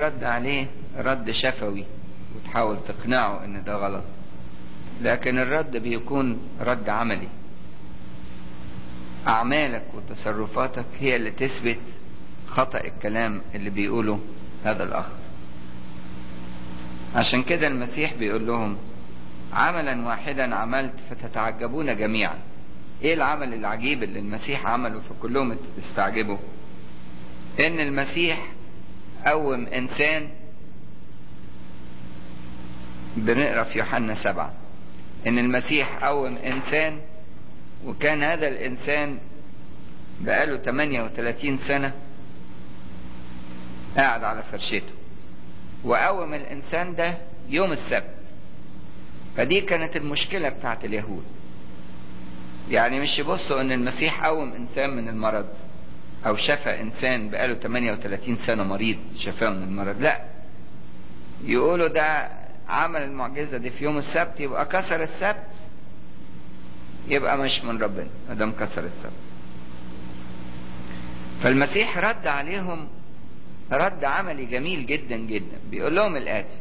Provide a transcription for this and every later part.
رد عليه رد شفوي وتحاول تقنعه ان ده غلط لكن الرد بيكون رد عملي اعمالك وتصرفاتك هي اللي تثبت خطأ الكلام اللي بيقوله هذا الاخ عشان كده المسيح بيقول لهم عملا واحدا عملت فتتعجبون جميعا ايه العمل العجيب اللي المسيح عمله فكلهم استعجبوا ان المسيح قوم انسان بنقرا في يوحنا سبعة ان المسيح قوم انسان وكان هذا الانسان بقاله 38 سنة قاعد على فرشته وقوم الانسان ده يوم السبت فدي كانت المشكلة بتاعت اليهود يعني مش يبصوا ان المسيح قوم انسان من المرض او شفى انسان بقاله 38 سنة مريض شفاه من المرض لا يقولوا ده عمل المعجزة دي في يوم السبت يبقى كسر السبت يبقى مش من ربنا ما دام كسر السبت فالمسيح رد عليهم رد عملي جميل جدا جدا بيقول لهم الآتي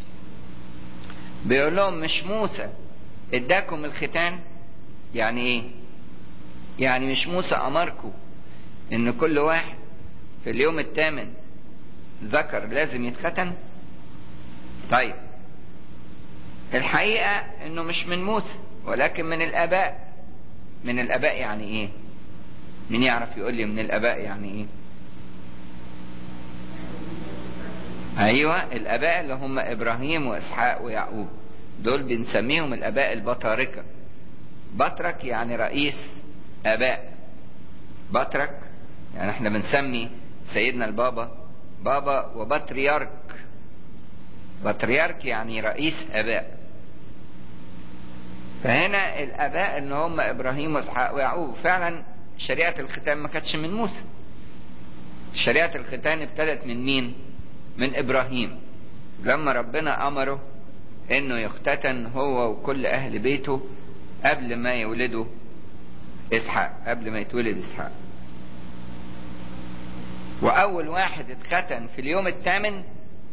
بيقول لهم مش موسى اداكم الختان يعني ايه يعني مش موسى امركم ان كل واحد في اليوم الثامن ذكر لازم يتختن طيب الحقيقة انه مش من موسى ولكن من الاباء من الاباء يعني ايه مين يعرف يقول لي من الاباء يعني ايه ايوه الاباء اللي هم ابراهيم واسحاق ويعقوب دول بنسميهم الاباء البطاركه بطرك يعني رئيس اباء بطرك يعني احنا بنسمي سيدنا البابا بابا وبطريرك بطريرك يعني رئيس اباء فهنا الاباء ان هم ابراهيم واسحاق ويعقوب فعلا شريعه الختان ما كانتش من موسى شريعه الختان ابتدت من مين من ابراهيم لما ربنا امره انه يختتن هو وكل اهل بيته قبل ما يولدوا اسحاق قبل ما يتولد اسحاق واول واحد اتختن في اليوم الثامن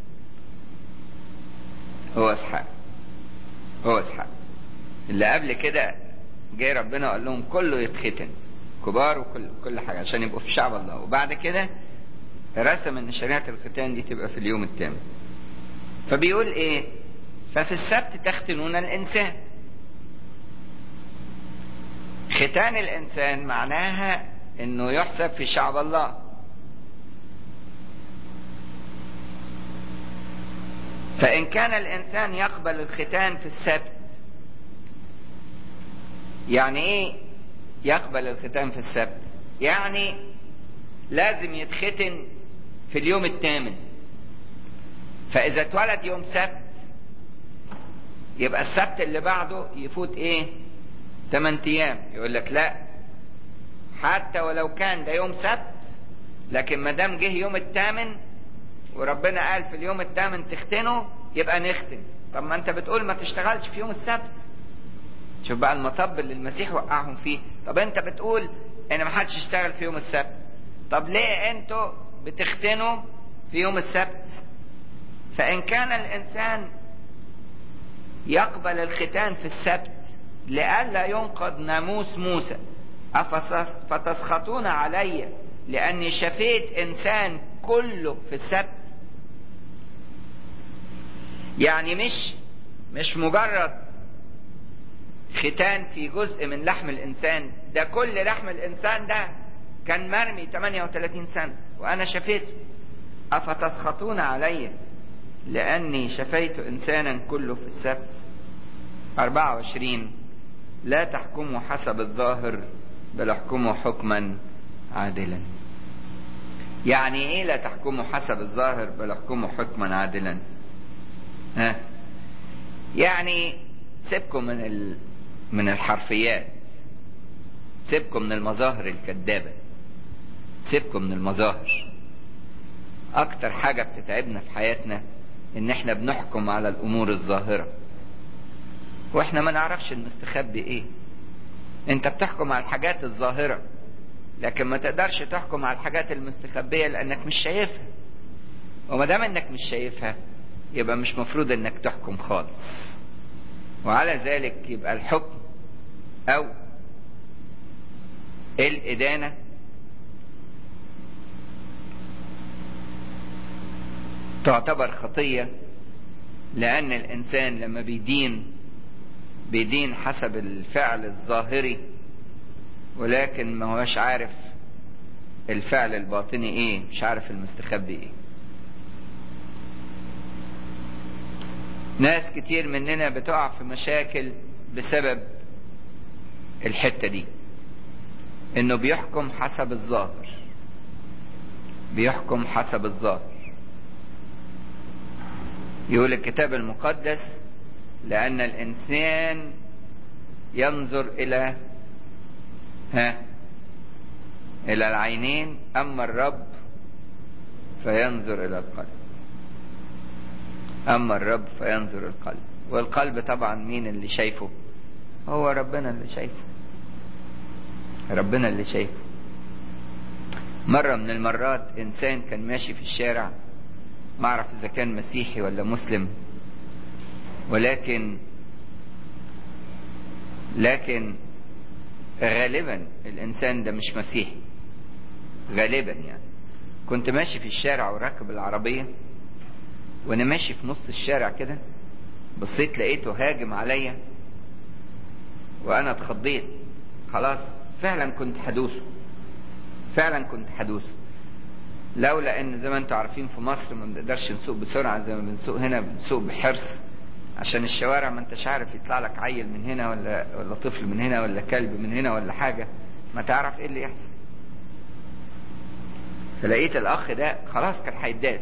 هو اسحاق هو اسحاق اللي قبل كده جاي ربنا قال لهم كله يتختن كبار وكل كل حاجه عشان يبقوا في شعب الله وبعد كده رسم ان شريعه الختان دي تبقى في اليوم الثامن فبيقول ايه ففي السبت تختنون الانسان ختان الانسان معناها انه يحسب في شعب الله فان كان الانسان يقبل الختان في السبت يعني ايه يقبل الختان في السبت يعني لازم يتختن في اليوم الثامن فاذا اتولد يوم سبت يبقى السبت اللي بعده يفوت ايه 8 ايام يقول لك لا حتى ولو كان ده يوم سبت لكن ما دام جه يوم الثامن وربنا قال في اليوم الثامن تختنه يبقى نختن طب ما انت بتقول ما تشتغلش في يوم السبت شوف بقى المطب اللي المسيح وقعهم فيه طب انت بتقول ان ما حدش يشتغل في يوم السبت طب ليه انتوا بتختنوا في يوم السبت فان كان الانسان يقبل الختان في السبت لئلا ينقض ناموس موسى فتسخطون علي لاني شفيت انسان كله في السبت يعني مش مش مجرد ختان في جزء من لحم الانسان ده كل لحم الانسان ده كان مرمي 38 سنة وانا شفيته افتسخطون علي لاني شفيت انسانا كله في السبت 24 لا تحكموا حسب الظاهر بل احكموا حكما عادلا يعني ايه لا تحكموا حسب الظاهر بل احكموا حكما عادلا ها يعني سيبكم من ال... من الحرفيات سيبكم من المظاهر الكذابة سيبكم من المظاهر اكتر حاجة بتتعبنا في حياتنا ان احنا بنحكم على الامور الظاهرة واحنا ما نعرفش المستخبي ايه انت بتحكم على الحاجات الظاهرة لكن ما تقدرش تحكم على الحاجات المستخبية لانك مش شايفها وما دام انك مش شايفها يبقى مش مفروض انك تحكم خالص وعلى ذلك يبقى الحكم او الادانه تعتبر خطيه لان الانسان لما بيدين بيدين حسب الفعل الظاهري ولكن ما هوش عارف الفعل الباطني ايه مش عارف المستخبي ايه ناس كتير مننا بتقع في مشاكل بسبب الحتة دي انه بيحكم حسب الظاهر بيحكم حسب الظاهر يقول الكتاب المقدس لأن الإنسان ينظر إلى ها إلى العينين أما الرب فينظر إلى القلب أما الرب فينظر القلب والقلب طبعا مين اللي شايفه هو ربنا اللي شايفه ربنا اللي شايفه مرة من المرات إنسان كان ماشي في الشارع ما أعرف إذا كان مسيحي ولا مسلم ولكن لكن غالبا الإنسان ده مش مسيحي غالبا يعني كنت ماشي في الشارع وراكب العربية وأنا ماشي في نص الشارع كده بصيت لقيته هاجم عليا وأنا اتخضيت خلاص فعلا كنت حدوثه فعلا كنت حدوثه لولا ان زي ما انتم عارفين في مصر ما بنقدرش نسوق بسرعه زي ما بنسوق هنا بنسوق بحرص عشان الشوارع ما انتش عارف يطلع لك عيل من هنا ولا ولا طفل من هنا ولا كلب من هنا ولا حاجه ما تعرف ايه اللي يحصل فلقيت الاخ ده خلاص كان هيتداد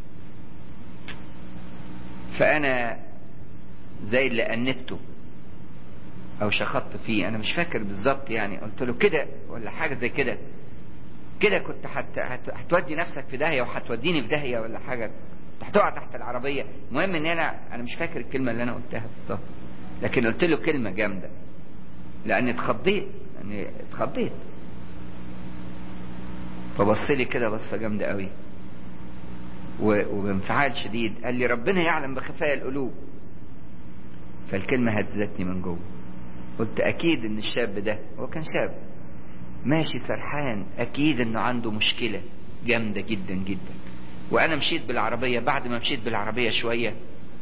فانا زي اللي انبته او شخطت فيه انا مش فاكر بالظبط يعني قلت له كده ولا حاجه زي كده كده كنت هت... هت... هتودي نفسك في داهيه وهتوديني في داهيه ولا حاجه هتقع تحت العربيه المهم ان انا انا مش فاكر الكلمه اللي انا قلتها بالظبط لكن قلت له كلمه جامده لاني اتخضيت لاني اتخضيت فبص لي كده بصه جامده قوي و... وبانفعال شديد قال لي ربنا يعلم بخفايا القلوب فالكلمه هزتني من جوه قلت اكيد ان الشاب ده هو كان شاب ماشي سرحان اكيد انه عنده مشكلة جامدة جدا جدا وانا مشيت بالعربية بعد ما مشيت بالعربية شوية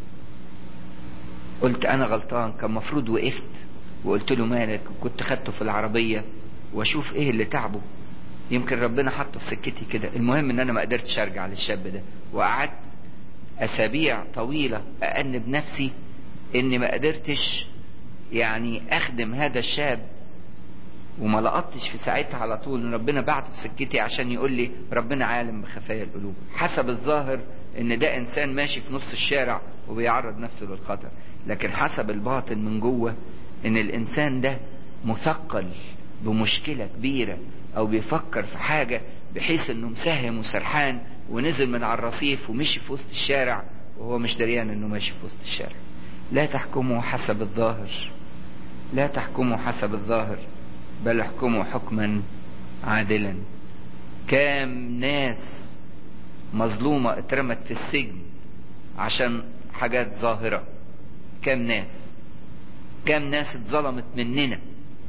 قلت انا غلطان كان مفروض وقفت وقلت له مالك وكنت خدته في العربية واشوف ايه اللي تعبه يمكن ربنا حطه في سكتي كده المهم ان انا ما قدرتش ارجع للشاب ده وقعدت اسابيع طويلة اأنب نفسي اني ما قدرتش يعني اخدم هذا الشاب وما لقطتش في ساعتها على طول ان ربنا بعته في سكتي عشان يقول لي ربنا عالم بخفايا القلوب حسب الظاهر ان ده انسان ماشي في نص الشارع وبيعرض نفسه للخطر لكن حسب الباطن من جوه ان الانسان ده مثقل بمشكله كبيره او بيفكر في حاجه بحيث انه مساهم وسرحان ونزل من على الرصيف ومشي في وسط الشارع وهو مش دريان انه ماشي في وسط الشارع لا تحكموا حسب الظاهر لا تحكموا حسب الظاهر بل احكموا حكما عادلا كام ناس مظلومة اترمت في السجن عشان حاجات ظاهرة كام ناس كام ناس اتظلمت مننا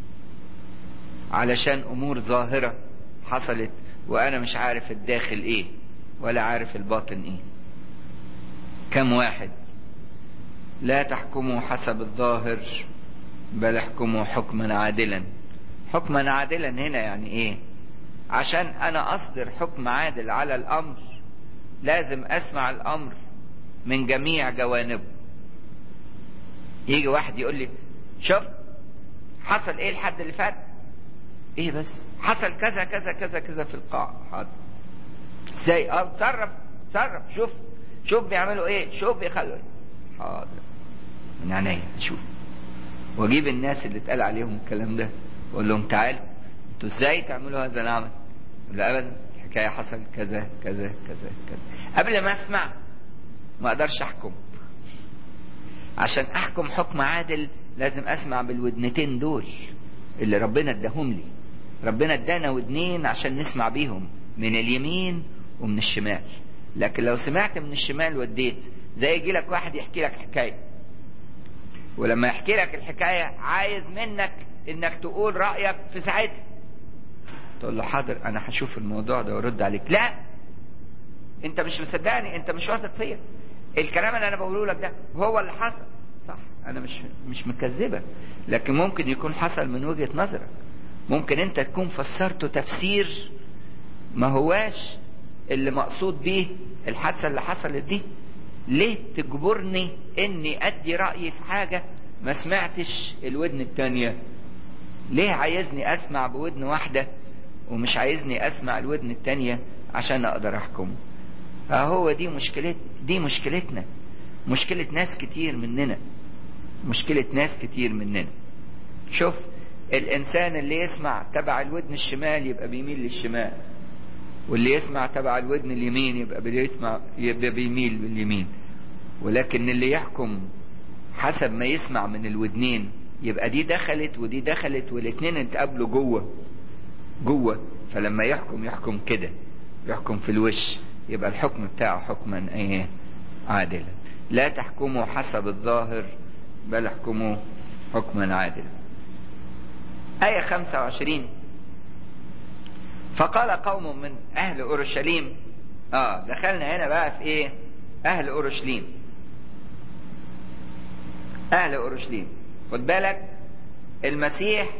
علشان امور ظاهرة حصلت وانا مش عارف الداخل ايه ولا عارف الباطن ايه كم واحد لا تحكموا حسب الظاهر بل احكموا حكما عادلا حكما عادلا هنا يعني ايه عشان انا اصدر حكم عادل على الامر لازم اسمع الامر من جميع جوانبه يجي واحد يقول لي شوف حصل ايه الحد اللي فات ايه بس حصل كذا كذا كذا كذا في القاع حاضر ازاي اه تصرف تصرف شوف شوف بيعملوا ايه شوف بيخلوا ايه حاضر من عينيا اشوف واجيب الناس اللي اتقال عليهم الكلام ده واقول لهم تعالوا انتوا ازاي تعملوا هذا العمل لا ابدا الحكايه حصل كذا كذا كذا كذا قبل ما اسمع ما اقدرش احكم عشان احكم حكم عادل لازم اسمع بالودنتين دول اللي ربنا اداهم لي ربنا ادانا ودنين عشان نسمع بيهم من اليمين ومن الشمال لكن لو سمعت من الشمال وديت زي يجي لك واحد يحكي لك حكايه ولما يحكي لك الحكايه عايز منك انك تقول رايك في ساعتها تقول له حاضر انا هشوف الموضوع ده وارد عليك لا انت مش مصدقني انت مش واثق فيا الكلام اللي انا بقوله لك ده هو اللي حصل صح انا مش مش مكذبك لكن ممكن يكون حصل من وجهه نظرك ممكن انت تكون فسرته تفسير ما هواش اللي مقصود بيه الحادثه اللي حصلت دي ليه تجبرني اني ادي رايي في حاجه ما سمعتش الودن التانية ليه عايزني اسمع بودن واحده ومش عايزني اسمع الودن التانية عشان اقدر احكم فهو دي مشكلت دي مشكلتنا مشكلة ناس كتير مننا مشكلة ناس كتير مننا شوف الانسان اللي يسمع تبع الودن الشمال يبقى بيميل للشمال واللي يسمع تبع الودن اليمين يبقى بيسمع يبقى بيميل باليمين ولكن اللي يحكم حسب ما يسمع من الودنين يبقى دي دخلت ودي دخلت والاتنين اتقابلوا جوه جوه فلما يحكم يحكم كده يحكم في الوش يبقى الحكم بتاعه حكما ايه عادلا لا تحكموا حسب الظاهر بل احكموا حكما عادلا آية 25 فقال قوم من أهل أورشليم آه دخلنا هنا بقى في إيه أهل أورشليم أهل أورشليم خد بالك المسيح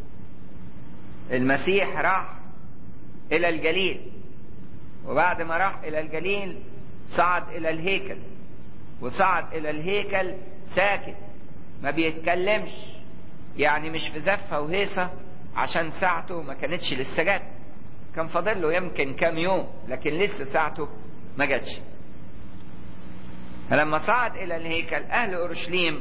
المسيح راح إلى الجليل وبعد ما راح إلى الجليل صعد إلى الهيكل وصعد إلى الهيكل ساكت ما بيتكلمش يعني مش في زفة وهيصة عشان ساعته ما كانتش لسه جت كان فاضل له يمكن كام يوم لكن لسه ساعته ما جاتش فلما صعد إلى الهيكل أهل أورشليم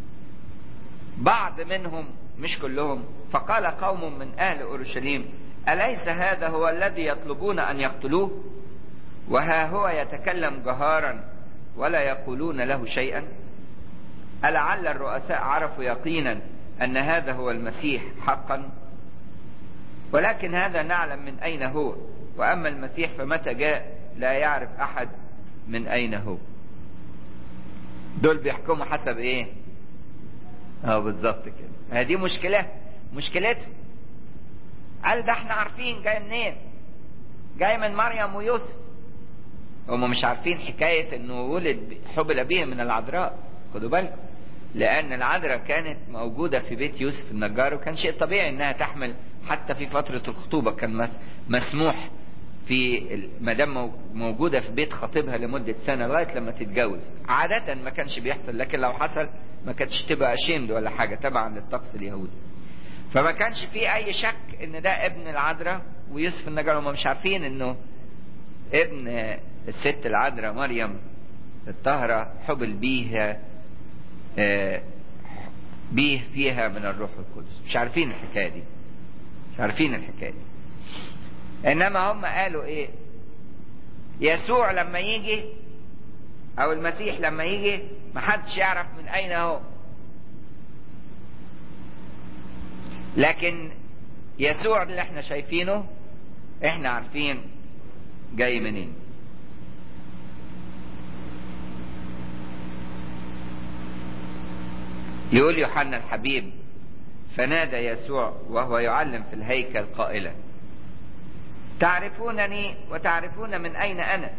بعض منهم مش كلهم فقال قوم من أهل أورشليم أليس هذا هو الذي يطلبون أن يقتلوه وها هو يتكلم جهارا ولا يقولون له شيئا ألعل الرؤساء عرفوا يقينا أن هذا هو المسيح حقا ولكن هذا نعلم من أين هو وأما المسيح فمتى جاء لا يعرف أحد من أين هو دول بيحكموا حسب إيه اه بالظبط كده هذه مشكلة مشكلتهم قال ده احنا عارفين جاي منين جاي من مريم ويوسف هم مش عارفين حكاية انه ولد حبل به من العذراء خدوا بالكم لان العذراء كانت موجودة في بيت يوسف النجار وكان شيء طبيعي انها تحمل حتى في فترة الخطوبة كان مسموح في ما دام موجودة في بيت خطيبها لمدة سنة لغاية لما تتجوز عادة ما كانش بيحصل لكن لو حصل ما كانتش تبقى اشيمد ولا حاجة تبعا للطقس اليهودي فما كانش في اي شك ان ده ابن العذراء ويوسف النجار هم مش عارفين انه ابن الست العذراء مريم الطاهرة حبل بيها بيه فيها من الروح القدس مش عارفين الحكاية دي مش عارفين الحكاية دي انما هم قالوا ايه يسوع لما يجي او المسيح لما يجي محدش يعرف من اين هو لكن يسوع اللي احنا شايفينه احنا عارفين جاي منين يقول يوحنا الحبيب فنادى يسوع وهو يعلم في الهيكل قائلا تعرفونني وتعرفون من اين انا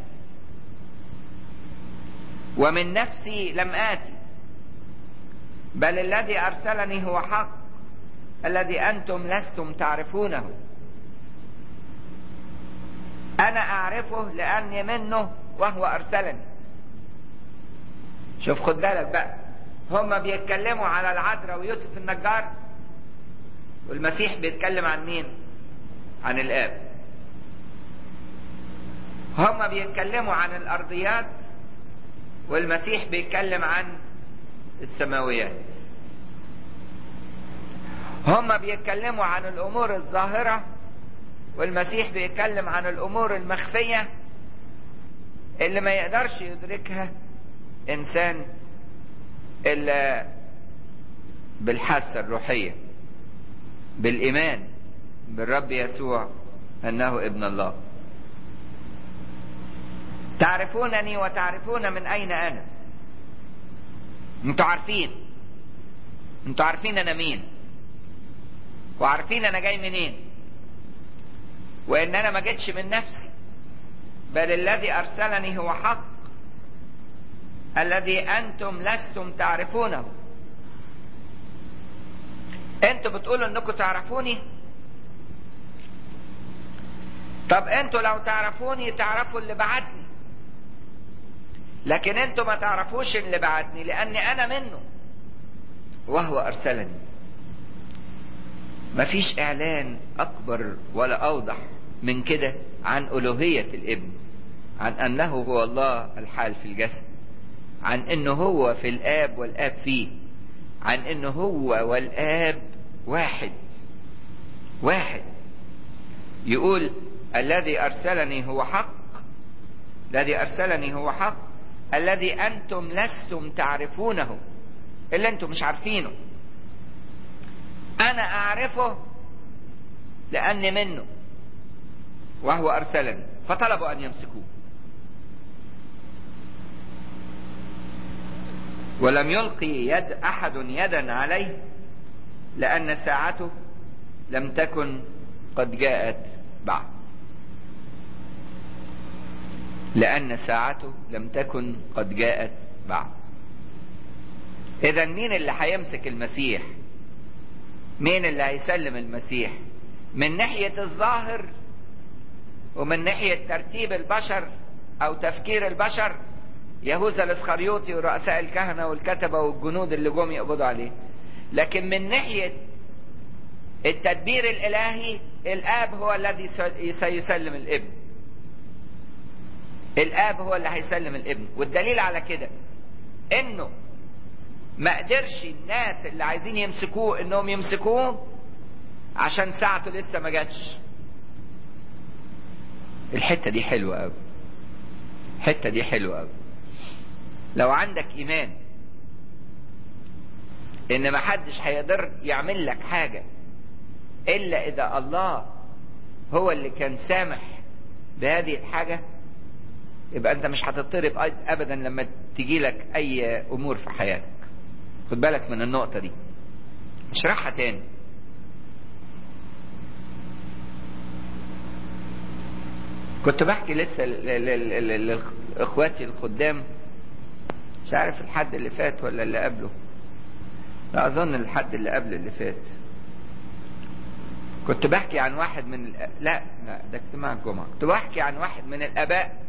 ومن نفسي لم اتي بل الذي ارسلني هو حق الذي انتم لستم تعرفونه انا اعرفه لاني منه وهو ارسلني شوف خد بالك بقى هما بيتكلموا على العذراء ويوسف النجار والمسيح بيتكلم عن مين عن الاب هما بيتكلموا عن الارضيات والمسيح بيتكلم عن السماويات هما بيتكلموا عن الامور الظاهره والمسيح بيتكلم عن الامور المخفيه اللي ما يقدرش يدركها انسان الا بالحاسه الروحيه بالايمان بالرب يسوع انه ابن الله تعرفونني وتعرفون من أين أنا انتوا عارفين انتوا عارفين أنا مين وعارفين أنا جاي منين وإن أنا ما جيتش من نفسي بل الذي أرسلني هو حق الذي أنتم لستم تعرفونه انتوا بتقولوا انكم تعرفوني طب انتوا لو تعرفوني تعرفوا اللي بعتني لكن انتوا ما تعرفوش اللي بعتني لاني انا منه وهو ارسلني مفيش اعلان اكبر ولا اوضح من كده عن الوهية الابن عن انه هو الله الحال في الجسد عن انه هو في الاب والاب فيه عن انه هو والاب واحد واحد يقول الذي ارسلني هو حق الذي ارسلني هو حق الذي انتم لستم تعرفونه اللي انتم مش عارفينه انا اعرفه لاني منه وهو ارسلني فطلبوا ان يمسكوه ولم يلقي يد احد يدا عليه لان ساعته لم تكن قد جاءت بعد لان ساعته لم تكن قد جاءت بعد اذا مين اللي هيمسك المسيح مين اللي هيسلم المسيح من ناحيه الظاهر ومن ناحيه ترتيب البشر او تفكير البشر يهوذا الاسخريوطي ورؤساء الكهنه والكتبه والجنود اللي جم يقبضوا عليه لكن من ناحيه التدبير الالهي الاب هو الذي سيسلم الابن الاب هو اللي هيسلم الابن والدليل على كده انه ما قدرش الناس اللي عايزين يمسكوه انهم يمسكوه عشان ساعته لسه ما جاتش الحته دي حلوه قوي الحته دي حلوه قوي لو عندك ايمان ان ما حدش هيقدر يعمل لك حاجة الا اذا الله هو اللي كان سامح بهذه الحاجة يبقى انت مش هتضطرب ابدا لما تجي لك اي امور في حياتك خد بالك من النقطة دي اشرحها تاني كنت بحكي لسه لاخواتي الخدام مش عارف الحد اللي فات ولا اللي قبله لا اظن الحد اللي قبل اللي فات كنت بحكي عن واحد من الأ... لا لا ده اجتماع الجمعة كنت بحكي عن واحد من الاباء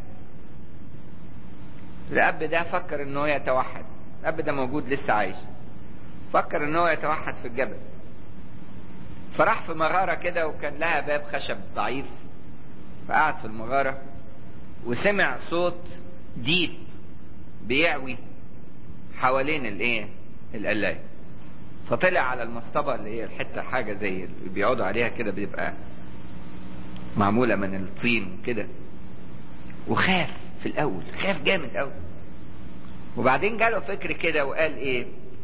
الاب ده فكر ان هو يتوحد الاب ده موجود لسه عايش فكر ان هو يتوحد في الجبل فراح في مغارة كده وكان لها باب خشب ضعيف فقعد في المغارة وسمع صوت ديب بيعوي حوالين الايه القلاية فطلع على المصطبة اللي هي الحتة حاجة زي اللي بيقعدوا عليها كده بيبقى معمولة من الطين كده وخاف في الأول خاف جامد أوي وبعدين جاله فكر كده وقال إيه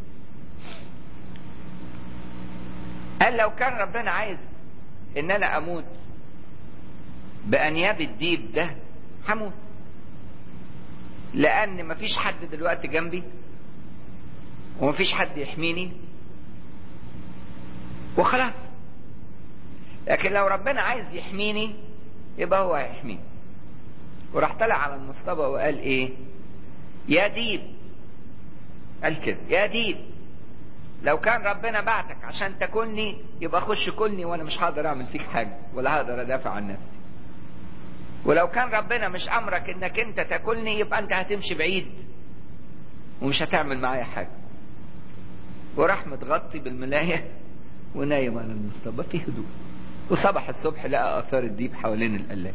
قال لو كان ربنا عايز إن أنا أموت بأنياب الديب ده هموت لأن مفيش حد دلوقتي جنبي ومفيش حد يحميني وخلاص لكن لو ربنا عايز يحميني يبقى هو هيحميني وراح طلع على المصطبة وقال ايه يا ديب قال كده يا ديب لو كان ربنا بعتك عشان تاكلني يبقى خش كلني وانا مش هقدر اعمل فيك حاجة ولا هقدر ادافع عن نفسي ولو كان ربنا مش امرك انك انت تاكلني يبقى انت هتمشي بعيد ومش هتعمل معايا حاجة وراح متغطي بالملاية ونايم على المصطبة في هدوء وصبح الصبح لقى اثار الديب حوالين القلاية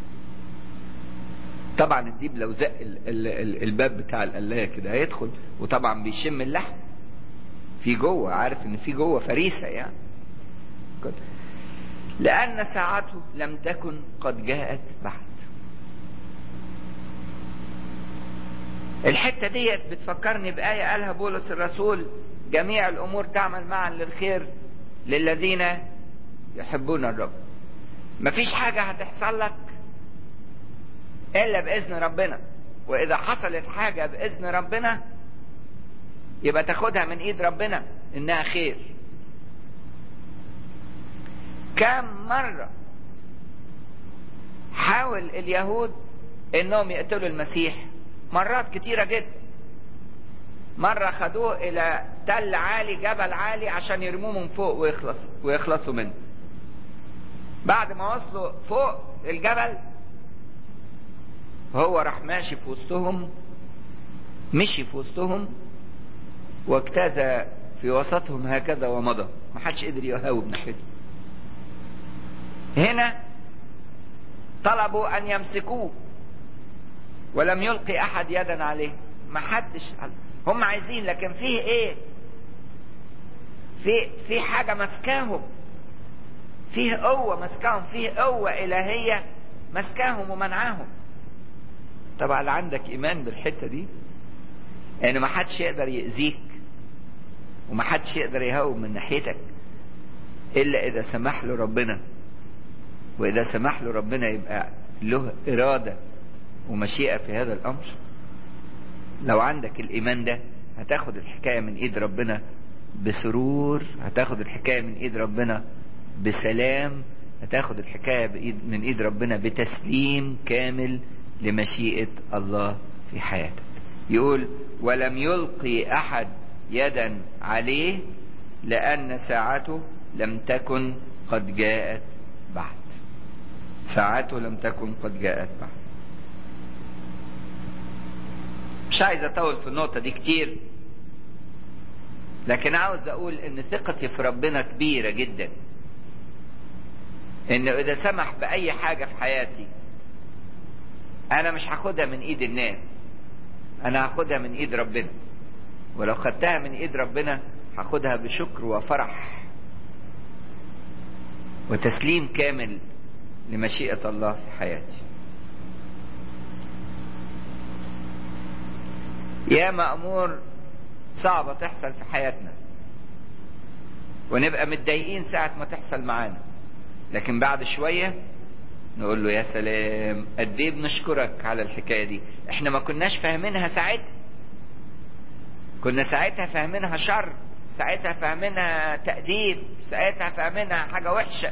طبعا الديب لو زق ال ال ال الباب بتاع القلاية كده هيدخل وطبعا بيشم اللحم في جوه عارف ان في جوه فريسة يعني كده. لأن ساعته لم تكن قد جاءت بعد الحتة ديت بتفكرني بآية قالها بولس الرسول جميع الأمور تعمل معا للخير للذين يحبون الرب مفيش حاجة هتحصل لك إلا بإذن ربنا وإذا حصلت حاجة بإذن ربنا يبقى تاخدها من إيد ربنا إنها خير كم مرة حاول اليهود إنهم يقتلوا المسيح مرات كتيرة جدا مرة خدوه إلى تل عالي جبل عالي عشان يرموه من فوق ويخلص ويخلصوا منه بعد ما وصلوا فوق الجبل هو راح ماشي في وسطهم مشي في وسطهم واجتاز في وسطهم هكذا ومضى ما حدش قدر يهاوب ناحيته هنا طلبوا ان يمسكوه ولم يلقي احد يدا عليه ما حدش هم عايزين لكن فيه ايه في في حاجه ماسكاهم فيه قوه ماسكاهم فيه قوه الهيه ماسكاهم ومنعاهم طبعا عندك ايمان بالحته دي ان يعني ما حدش يقدر يأذيك وما حدش يقدر يهاوب من ناحيتك الا اذا سمح له ربنا واذا سمح له ربنا يبقى له اراده ومشيئه في هذا الامر لو عندك الايمان ده هتاخد الحكايه من ايد ربنا بسرور هتاخد الحكايه من ايد ربنا بسلام هتاخد الحكايه بإيد من ايد ربنا بتسليم كامل لمشيئه الله في حياتك يقول ولم يلقي احد يدا عليه لان ساعته لم تكن قد جاءت بعد ساعته لم تكن قد جاءت بعد مش عايز اطول في النقطه دي كتير لكن عاوز اقول ان ثقتي في ربنا كبيره جدا انه اذا سمح باي حاجه في حياتي انا مش هاخدها من ايد الناس انا هاخدها من ايد ربنا ولو خدتها من ايد ربنا هاخدها بشكر وفرح وتسليم كامل لمشيئة الله في حياتي يا مأمور صعبة تحصل في حياتنا ونبقى متضايقين ساعة ما تحصل معانا لكن بعد شوية نقول له يا سلام قد ايه بنشكرك على الحكاية دي احنا ما كناش فاهمينها ساعتها كنا ساعتها فاهمينها شر ساعتها فاهمينها تأديب ساعتها فاهمينها حاجة وحشة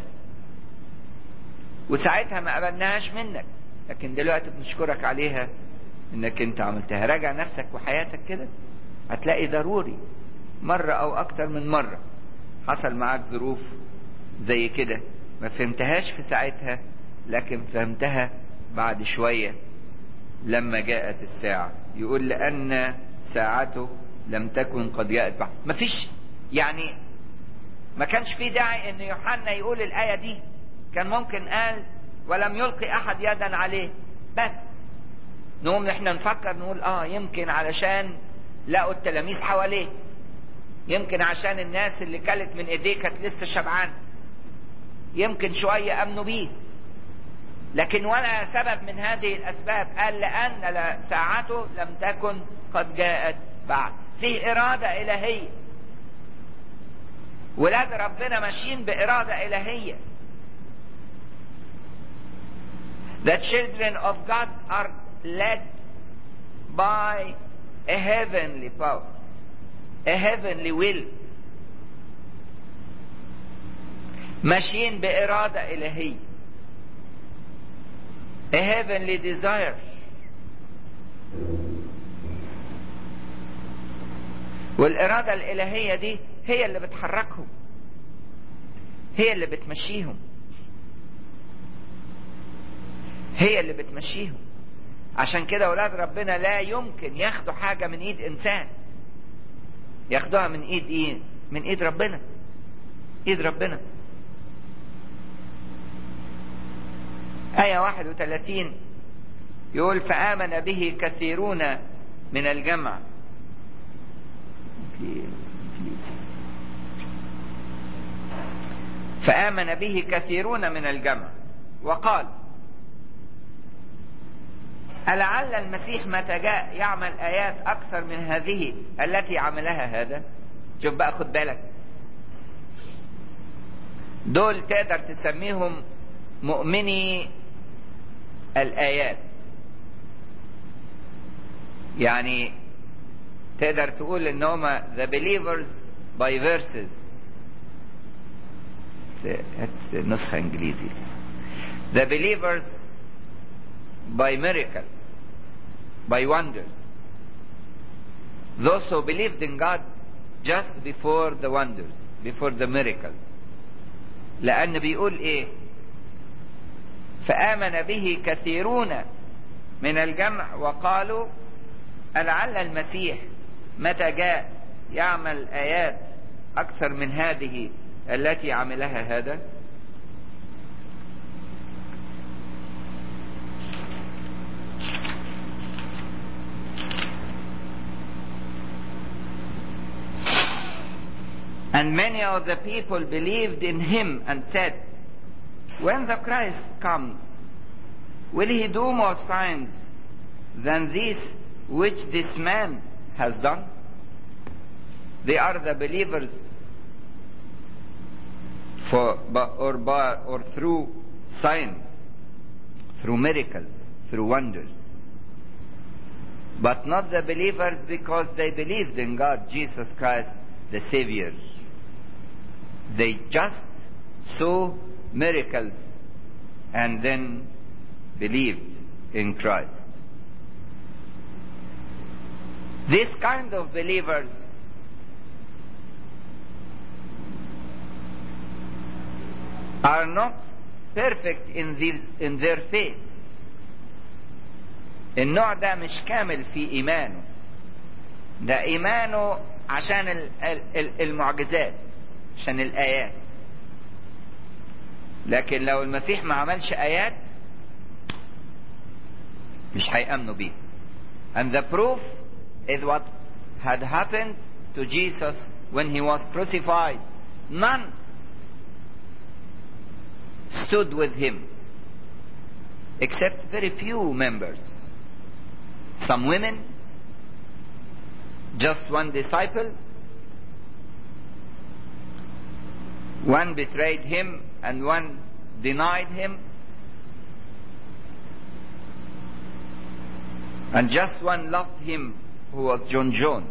وساعتها ما قبلناهاش منك لكن دلوقتي بنشكرك عليها انك انت عملتها راجع نفسك وحياتك كده هتلاقي ضروري مرة او اكتر من مرة حصل معاك ظروف زي كده ما فهمتهاش في ساعتها لكن فهمتها بعد شوية لما جاءت الساعة يقول لأن ساعته لم تكن قد جاءت بعد ما فيش يعني ما كانش في داعي ان يوحنا يقول الآية دي كان ممكن قال ولم يلقي أحد يدا عليه بس نقوم احنا نفكر نقول اه يمكن علشان لقوا التلاميذ حواليه يمكن عشان الناس اللي كلت من ايديه كانت لسه شبعانه يمكن شويه امنوا بيه لكن ولا سبب من هذه الاسباب قال لان ساعته لم تكن قد جاءت بعد فيه اراده الهيه ولاد ربنا ماشيين باراده الهيه The children of God are led by a heavenly power, a heavenly will. ماشيين بإرادة إلهية. A heavenly desire. والإرادة الإلهية دي هي اللي بتحركهم. هي اللي بتمشيهم. هي اللي بتمشيهم. عشان كده اولاد ربنا لا يمكن ياخدوا حاجه من ايد انسان ياخدوها من ايد ايه من ايد ربنا ايد ربنا آية 31 يقول فآمن به كثيرون من الجمع فآمن به كثيرون من الجمع وقال ألعل المسيح متى جاء يعمل آيات أكثر من هذه التي عملها هذا شوف بقى خد بالك دول تقدر تسميهم مؤمني الآيات يعني تقدر تقول ان هما the believers by verses نسخة انجليزي the believers by miracles by wonders those who believed in God just before the wonders before the miracles لأن بيقول إيه فآمن به كثيرون من الجمع وقالوا ألعل المسيح متى جاء يعمل آيات أكثر من هذه التي عملها هذا And many of the people believed in him and said, When the Christ comes, will he do more signs than these which this man has done? They are the believers for or by or through signs, through miracles, through wonders. But not the believers because they believed in God, Jesus Christ, the Savior. They just saw miracles and then believed in Christ. This kind of believers are not perfect in, the, in their faith. النوع ده مش كامل في إيمانه ده إيمانه عشان المعجزات عشان الآيات لكن لو المسيح ما عملش آيات مش هيأمنوا بيه and the proof is what had happened to Jesus when he was crucified none stood with him except very few members some women just one disciple one betrayed him and one denied him and just one loved him who was John John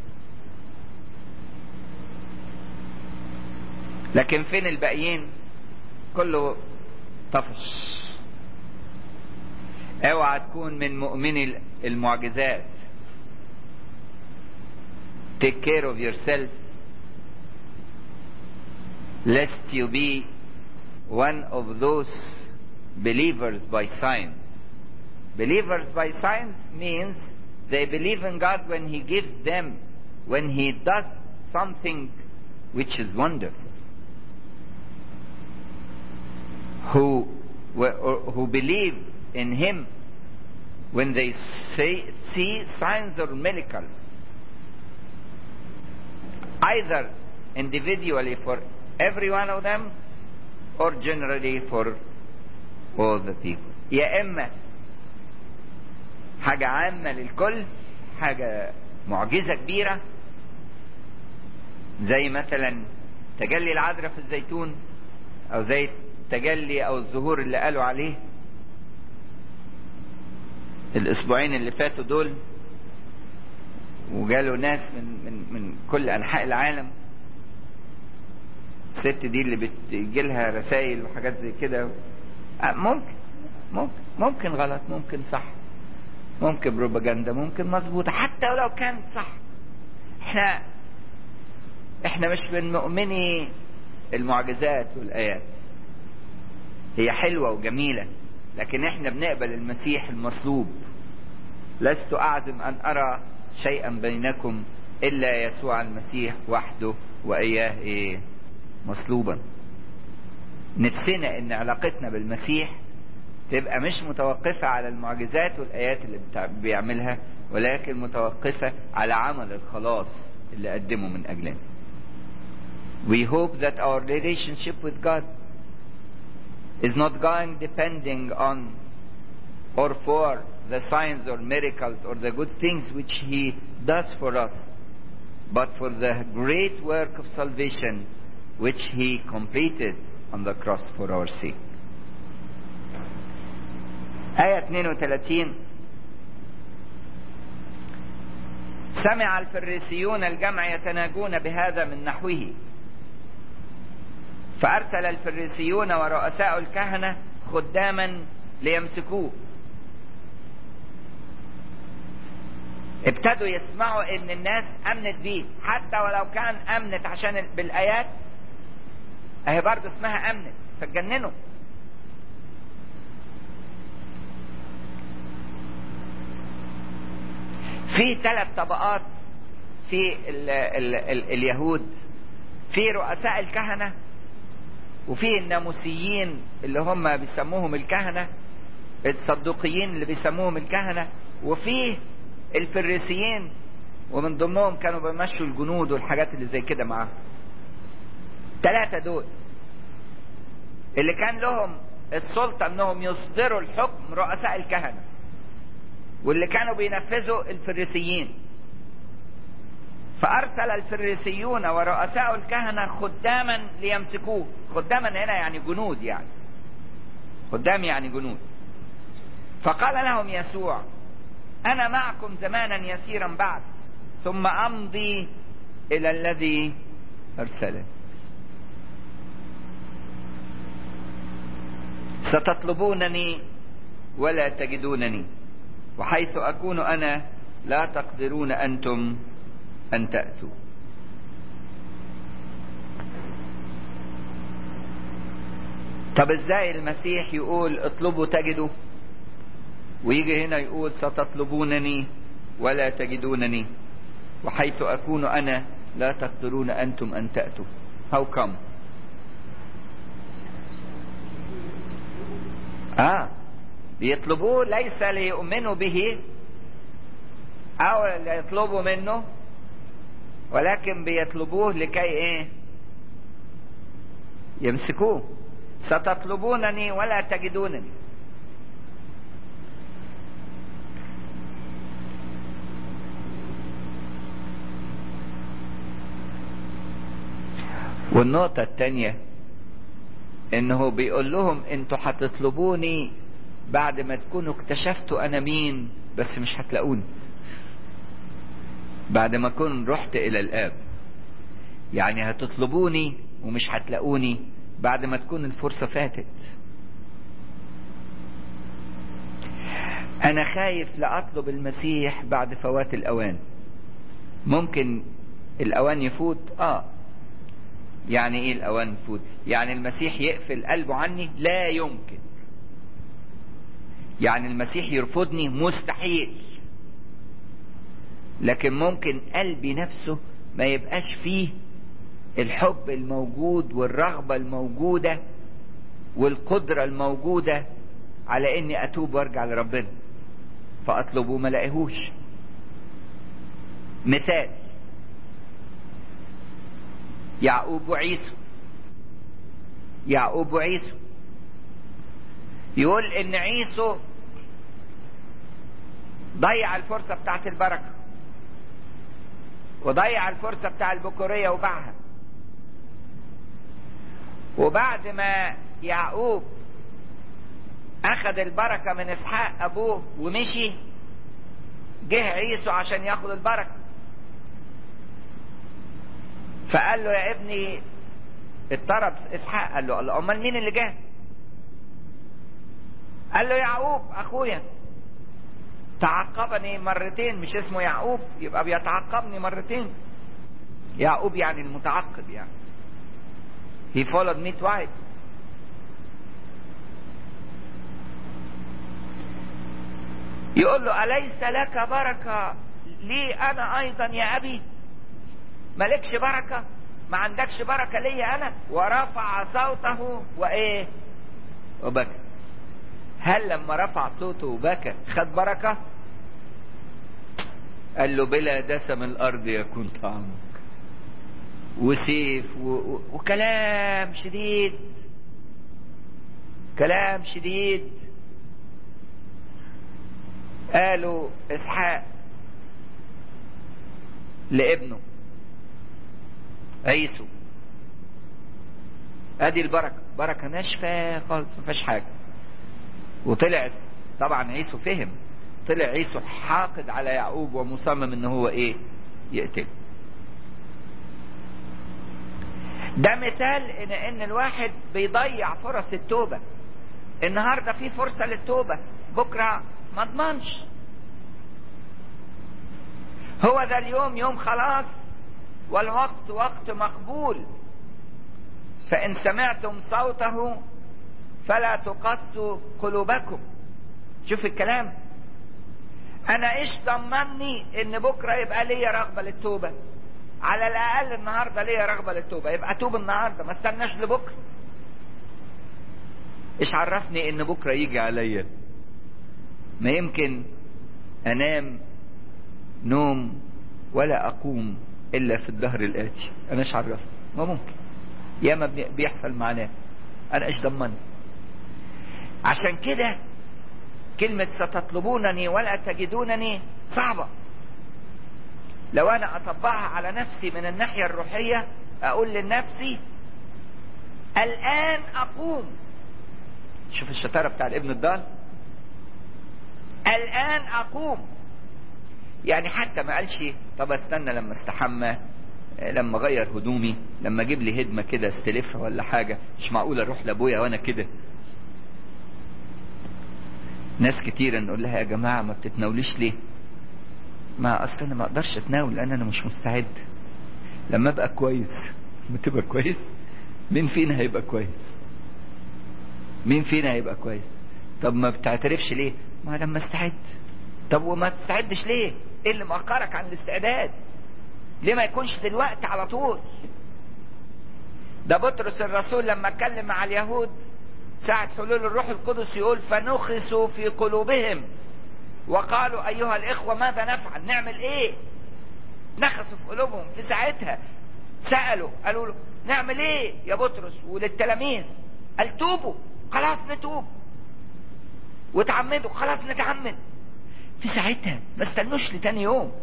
لكن فين الباقيين كله طفش اوعى تكون من مؤمني المعجزات take care of yourself lest you be one of those believers by signs. Believers by signs means they believe in God when He gives them, when He does something which is wonderful. Who, who believe in Him when they say, see signs or miracles, either individually for every one of them or generally for all the people يا إما حاجة عامة للكل حاجة معجزة كبيرة زي مثلا تجلي العذراء في الزيتون أو زي التجلي أو الظهور اللي قالوا عليه الأسبوعين اللي فاتوا دول وجالوا ناس من من من كل أنحاء العالم الست دي اللي بتجي لها رسائل وحاجات زي كده ممكن ممكن ممكن غلط ممكن صح ممكن بروباجندا ممكن مظبوطة حتى ولو كانت صح احنا احنا مش من مؤمني المعجزات والآيات هي حلوة وجميلة لكن احنا بنقبل المسيح المصلوب لست أعزم أن أرى شيئا بينكم إلا يسوع المسيح وحده وإياه إيه مصلوبا نفسنا ان علاقتنا بالمسيح تبقى مش متوقفة على المعجزات والآيات اللي بيعملها ولكن متوقفة على عمل الخلاص اللي قدمه من أجلنا. We hope that our relationship with God is not going depending on or for the signs or miracles or the good things which He does for us, but for the great work of salvation which He completed on the cross for our sake. آية 32 سمع الفريسيون الجمع يتناجون بهذا من نحوه فأرسل الفريسيون ورؤساء الكهنة خداما ليمسكوه ابتدوا يسمعوا ان الناس امنت بيه حتى ولو كان امنت عشان بالايات اهي برضه اسمها امنت فتجننوا في ثلاث طبقات في ال ال ال اليهود في رؤساء الكهنة وفي الناموسيين اللي هم بيسموهم الكهنة الصدوقيين اللي بيسموهم الكهنة وفي الفريسيين ومن ضمنهم كانوا بيمشوا الجنود والحاجات اللي زي كده معاهم ثلاثة دول اللي كان لهم السلطة انهم يصدروا الحكم رؤساء الكهنة واللي كانوا بينفذوا الفريسيين فأرسل الفريسيون ورؤساء الكهنة خداما ليمسكوه خداما هنا يعني جنود يعني خدام يعني جنود فقال لهم يسوع أنا معكم زمانا يسيرا بعد ثم أمضي إلى الذي أرسله ستطلبونني ولا تجدونني وحيث أكون أنا لا تقدرون أنتم أن تأتوا طب ازاي المسيح يقول اطلبوا تجدوا ويجي هنا يقول ستطلبونني ولا تجدونني وحيث أكون أنا لا تقدرون أنتم أن تأتوا how come آه بيطلبوه ليس ليؤمنوا به أو ليطلبوا منه ولكن بيطلبوه لكي إيه يمسكوه ستطلبونني ولا تجدونني والنقطة التانية انه بيقول لهم انتوا هتطلبوني بعد ما تكونوا اكتشفتوا انا مين بس مش هتلاقوني بعد ما اكون رحت الى الاب يعني هتطلبوني ومش هتلاقوني بعد ما تكون الفرصة فاتت انا خايف لاطلب المسيح بعد فوات الاوان ممكن الاوان يفوت اه يعني ايه الاوان يفوت يعني المسيح يقفل قلبه عني لا يمكن يعني المسيح يرفضني مستحيل لكن ممكن قلبي نفسه ما يبقاش فيه الحب الموجود والرغبة الموجودة والقدرة الموجودة على اني اتوب وارجع لربنا فاطلبه ما لاقيهوش مثال يعقوب وعيسو يعقوب وعيسو يقول ان عيسو ضيع الفرصة بتاعت البركة وضيع الفرصة بتاع البكورية وباعها وبعد ما يعقوب اخذ البركة من اسحاق ابوه ومشي جه عيسو عشان ياخد البركة فقال له يا ابني اضطرب اسحاق قال له الله امال مين اللي جه قال له يعقوب اخويا تعقبني مرتين مش اسمه يعقوب يبقى بيتعقبني مرتين يعقوب يعني المتعقب يعني he followed me twice يقول له أليس لك بركة لي أنا أيضا يا أبي مالكش بركة ما عندكش بركة لي أنا ورفع صوته وإيه وبكى هل لما رفع صوته وبكى خد بركة قال له بلا دسم الأرض يكون طعمك وسيف و... و... وكلام شديد كلام شديد قالوا اسحاق لابنه عيسو ادي البركه بركه ناشفه خالص ما فيهاش حاجه وطلع طبعا عيسو فهم طلع عيسو حاقد على يعقوب ومصمم ان هو ايه يقتله ده مثال ان ان الواحد بيضيع فرص التوبة النهاردة في فرصة للتوبة بكرة ما اضمنش هو ذا اليوم يوم خلاص والوقت وقت مقبول فإن سمعتم صوته فلا تقسوا قلوبكم شوف الكلام أنا إيش ضمني إن بكرة يبقى ليا رغبة للتوبة على الأقل النهاردة ليا رغبة للتوبة يبقى توب النهاردة ما استناش لبكرة إيش عرفني إن بكرة يجي عليا ما يمكن أنام نوم ولا أقوم إلا في الدهر الآتي أنا إيش عرفني ما ممكن ياما بيحصل معنا أنا إيش ضمني عشان كده كلمة ستطلبونني ولا تجدونني صعبة لو أنا أطبقها على نفسي من الناحية الروحية أقول لنفسي الآن أقوم شوف الشطارة بتاع الابن الضال الآن أقوم يعني حتى ما قالش طب استنى لما استحمى لما اغير هدومي لما اجيب لي هدمه كده استلفها ولا حاجه مش معقول اروح لابويا وانا كده ناس كتير نقول لها يا جماعه ما بتتناوليش ليه ما اصل انا ما اقدرش اتناول لان انا مش مستعد لما ابقى كويس ما تبقى كويس مين فينا هيبقى كويس مين فينا هيبقى كويس طب ما بتعترفش ليه ما لما استعد طب وما تستعدش ليه ايه اللي مأخرك عن الاستعداد ليه ما يكونش دلوقتي على طول ده بطرس الرسول لما اتكلم مع اليهود ساعة حلول الروح القدس يقول فنخسوا في قلوبهم وقالوا أيها الإخوة ماذا نفعل نعمل إيه نخسوا في قلوبهم في ساعتها سألوا قالوا له نعمل إيه يا بطرس وللتلاميذ قال توبوا خلاص نتوب وتعمدوا خلاص نتعمد في ساعتها ما استنوش لتاني يوم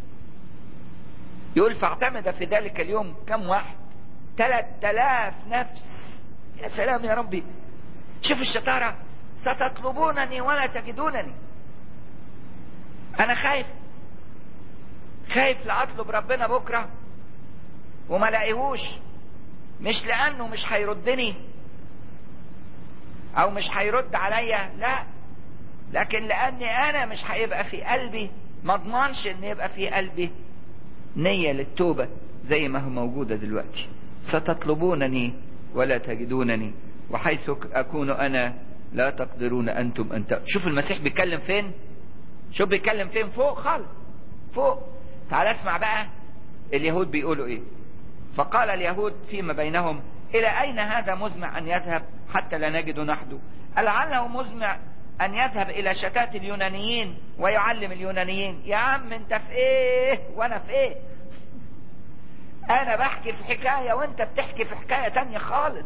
يقول فاعتمد في ذلك اليوم كم واحد ثلاث آلاف نفس يا سلام يا ربي شوف الشطارة ستطلبونني ولا تجدونني أنا خايف خايف لأطلب ربنا بكرة وما لاقيهوش مش لأنه مش هيردني أو مش هيرد عليا لا لكن لأني أنا مش هيبقى في قلبي ما اضمنش إن يبقى في قلبي نية للتوبة زي ما هو موجودة دلوقتي ستطلبونني ولا تجدونني وحيث أكون أنا لا تقدرون أنتم أن شوف المسيح بيتكلم فين شوف بيتكلم فين فوق خالص فوق تعال اسمع بقى اليهود بيقولوا ايه فقال اليهود فيما بينهم إلى أين هذا مزمع أن يذهب حتى لا نجد نحده ألعله مزمع أن يذهب إلى شتات اليونانيين ويعلم اليونانيين يا عم أنت في إيه وأنا في إيه أنا بحكي في حكاية وأنت بتحكي في حكاية تانية خالص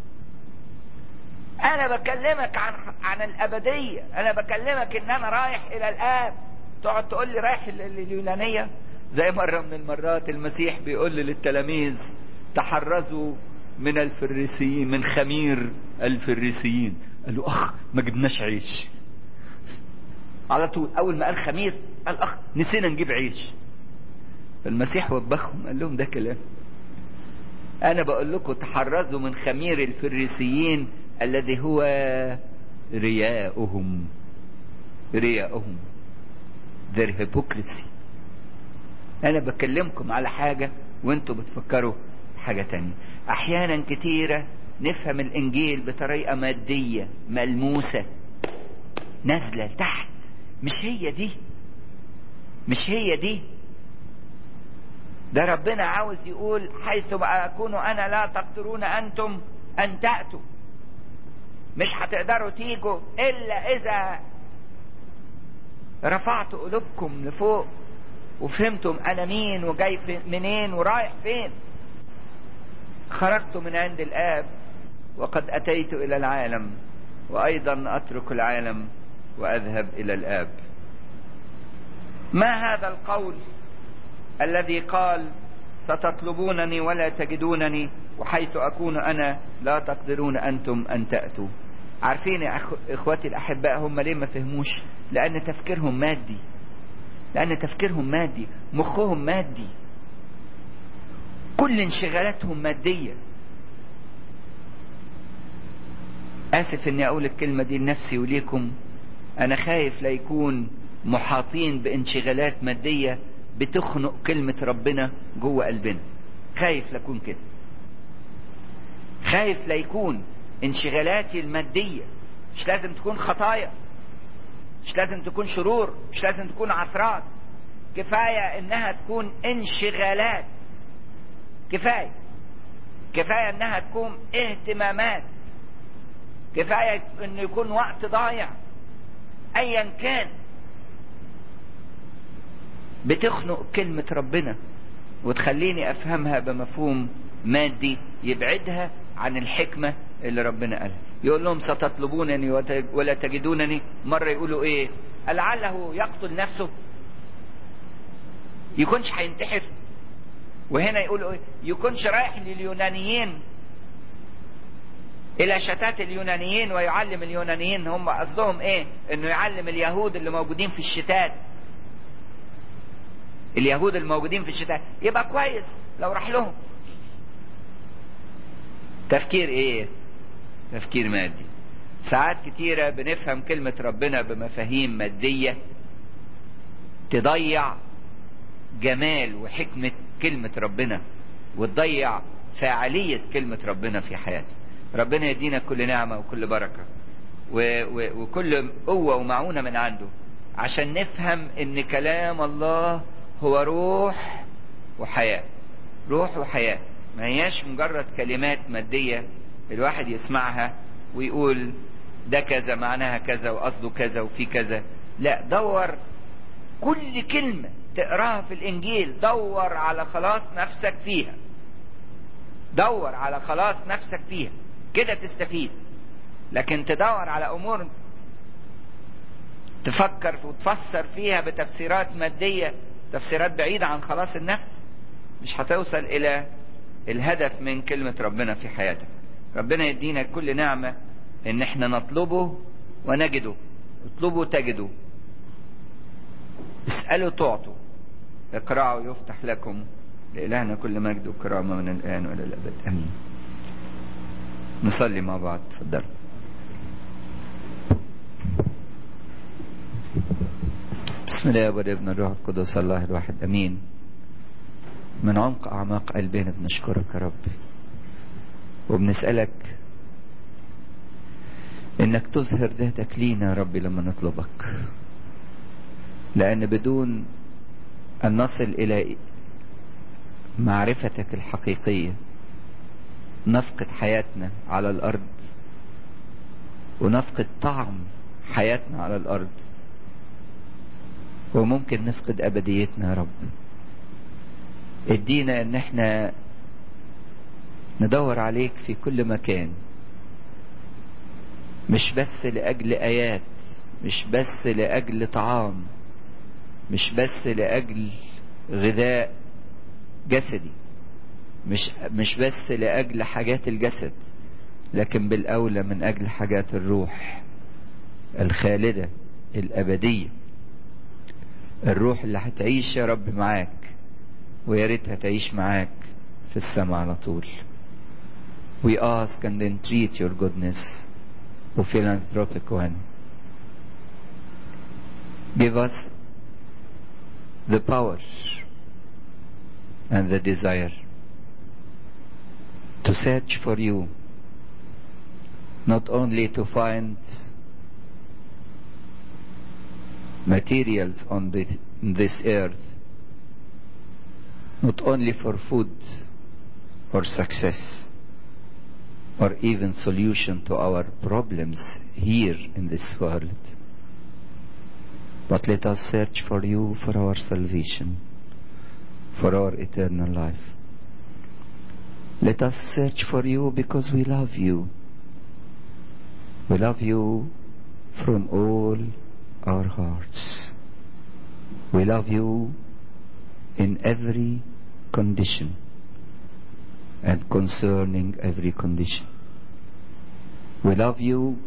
أنا بكلمك عن عن الأبدية أنا بكلمك إن أنا رايح إلى الآب تقعد تقول لي رايح اليونانية زي مرة من المرات المسيح بيقول للتلاميذ تحرزوا من الفريسيين من خمير الفريسيين قالوا اخ ما جبناش عيش على طول اول ما قال خمير قال اخ نسينا نجيب عيش فالمسيح وبخهم قال لهم ده كلام انا بقول لكم تحرزوا من خمير الفريسيين الذي هو رياؤهم رياؤهم their hypocrisy انا بكلمكم على حاجة وانتوا بتفكروا حاجة تانية احيانا كتيرة نفهم الانجيل بطريقة مادية ملموسة نازلة تحت مش هي دي مش هي دي ده ربنا عاوز يقول حيث اكون انا لا تقدرون انتم ان تأتوا مش هتقدروا تيجوا الا اذا رفعت قلوبكم لفوق وفهمتم انا مين وجاي منين ورايح فين خرجت من عند الآب وقد أتيت إلى العالم وأيضا أترك العالم وأذهب إلى الآب ما هذا القول الذي قال ستطلبونني ولا تجدونني وحيث أكون أنا لا تقدرون أنتم أن تأتوا عارفين يا إخواتي الأحباء هم ليه ما فهموش لأن تفكيرهم مادي لأن تفكيرهم مادي مخهم مادي كل انشغالاتهم مادية آسف إني أقول الكلمة دي لنفسي وليكم أنا خايف لا يكون محاطين بانشغالات مادية بتخنق كلمة ربنا جوه قلبنا خايف لكون كده خايف لا يكون انشغالاتي المادية مش لازم تكون خطايا مش لازم تكون شرور مش لازم تكون عثرات كفاية انها تكون انشغالات كفاية كفاية انها تكون اهتمامات كفاية انه يكون وقت ضايع ايا كان بتخنق كلمة ربنا وتخليني افهمها بمفهوم مادي يبعدها عن الحكمة اللي ربنا قالها يقول لهم ستطلبونني ولا تجدونني مرة يقولوا ايه لعله يقتل نفسه يكونش هينتحر وهنا يقولوا ايه يكونش رايح لليونانيين الى شتات اليونانيين ويعلم اليونانيين هم قصدهم ايه انه يعلم اليهود اللي موجودين في الشتات اليهود الموجودين في الشتات يبقى كويس لو راح لهم تفكير ايه تفكير مادي ساعات كتيرة بنفهم كلمة ربنا بمفاهيم مادية تضيع جمال وحكمة كلمة ربنا وتضيع فاعلية كلمة ربنا في حياتنا ربنا يدينا كل نعمة وكل بركة و و وكل قوة ومعونة من عنده عشان نفهم ان كلام الله هو روح وحياة روح وحياة ما هياش مجرد كلمات مادية الواحد يسمعها ويقول ده كذا معناها كذا وقصده كذا وفي كذا لا دور كل كلمة تقراها في الانجيل دور على خلاص نفسك فيها دور على خلاص نفسك فيها كده تستفيد لكن تدور على امور تفكر وتفسر فيها بتفسيرات مادية تفسيرات بعيدة عن خلاص النفس مش هتوصل الى الهدف من كلمة ربنا في حياتك ربنا يدينا كل نعمة ان احنا نطلبه ونجده اطلبوا تجدوا اسألوا تعطوا اقرأوا يفتح لكم لإلهنا كل مجد وكرامة من الآن وإلى الأبد آمين نصلي مع بعض تفضلوا بسم الله والابن الروح القدس الله الواحد امين من عمق اعماق قلبنا بنشكرك يا رب وبنسألك انك تظهر ذاتك لينا يا رب لما نطلبك لان بدون ان نصل الى معرفتك الحقيقية نفقد حياتنا على الارض ونفقد طعم حياتنا على الارض وممكن نفقد ابديتنا يا رب ادينا ان احنا ندور عليك في كل مكان مش بس لاجل ايات مش بس لاجل طعام مش بس لاجل غذاء جسدي مش مش بس لاجل حاجات الجسد لكن بالاولى من اجل حاجات الروح الخالده الابديه الروح اللي هتعيش يا رب معاك ويا ريتها تعيش معاك في السماء على طول We ask and entreat your goodness, O philanthropic one. Give us the power and the desire to search for you, not only to find materials on the, this earth, not only for food or success or even solution to our problems here in this world. But let us search for you for our salvation, for our eternal life. Let us search for you because we love you. We love you from all our hearts. We love you in every condition and concerning every condition. We love you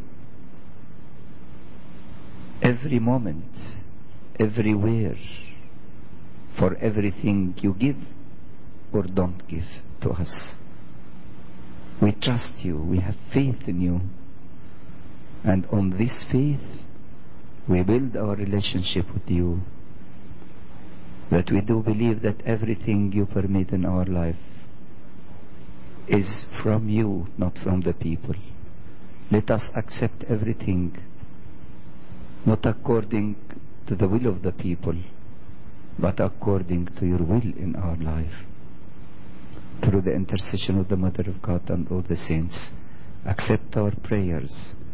every moment, everywhere, for everything you give or don't give to us. We trust you. We have faith in you. And on this faith, we build our relationship with you. That we do believe that everything you permit in our life is from you, not from the people. Let us accept everything, not according to the will of the people, but according to your will in our life. Through the intercession of the Mother of God and all the saints, accept our prayers